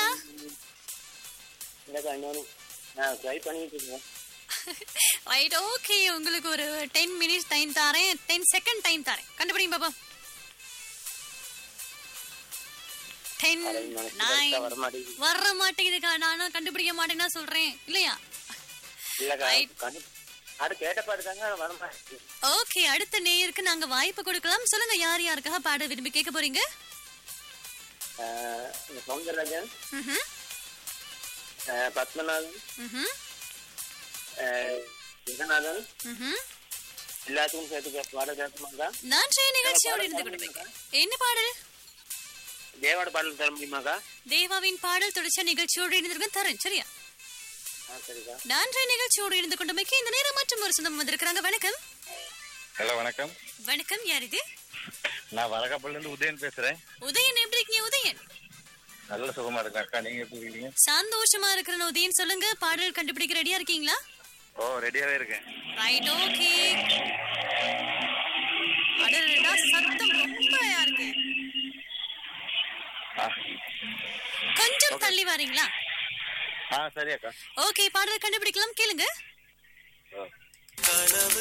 கண்டுபிடிச்சிட்டீங்களா இல்லக்கா இன்னொன்று நான் ட்ரை பண்ணிட்டு இருக்கேன் ரைட் ஓகே உங்களுக்கு ஒரு டென் மினிட்ஸ் டைம் தரேன் டென் செகண்ட் டைம் தரேன் கண்டுபிடிங்க பாப்பா டென் அரை மனசு நைன் வர மாட்டேங்குது வர மாட்டேங்குதுக்கா நானும் கண்டுபிடிக்க மாட்டேன்னா சொல்றேன் இல்லையா இல்லக்கா Right. கண்டு அது கேட்ட பாட்டு தாங்க வர மாட்டேங்குது ஓகே அடுத்த நேயருக்கு நாங்க வாய்ப்பு கொடுக்கலாம் சொல்லுங்க யார் யாருக்காக பாட விரும்பி கேட்க போறீங்க ஆஹ் இந்த சௌந்தரராஜன் ம்ஹும், ஆஹ் பத்மநாதன் ம்ஹும், ஆஹ் ஜெகநாதன் ம்ஹும். எல்லாத்துக்கும் சேர்த்து பாட கேட்கணுமாக்கா நன்றி நிகழ்ச்சியோடு இருந்து கொடுப்பீங்க என்ன பாடல் தேவாட பாடல் தர முடியுமாக்கா தேவாவின் பாடல் தொடர்ச்சியா நிகழ்ச்சியோடு இருந்திருக்கும் தரேன் சரியா ஆ சரிக்கா நன்றி நிகழ்ச்சியோடு இருந்து கொண்டமைக்கு இந்த நேரம் மற்றும் ஒரு சொந்தம் வந்திருக்கிறாங்க வணக்கம் ஹலோ வணக்கம் வணக்கம் யார் இது நான் வடகாப்பள்ளில இருந்து உதயன் பேசுறேன் உதயன் எப்படி இருக்கீங்க உதயன் நல்ல சுகமா இருக்கேன் அக்கா நீங்க எப்படி இருக்கீங்க சந்தோஷமா இருக்கிற உதயன் சொல்லுங்க பாடல் கண்டுபிடிக்க ரெடியா இருக்கீங்களா ஓ ரெடியாவே இருக்கேன் ரைட் ஓகே அடடா சத்தம் ரொம்ப இருக்கு ஆ கொஞ்சம் தள்ளி வரீங்களா ஆ சரி அக்கா ஓகே பாடல் கண்டுபிடிக்கலாம் கேளுங்க ஓ கனவு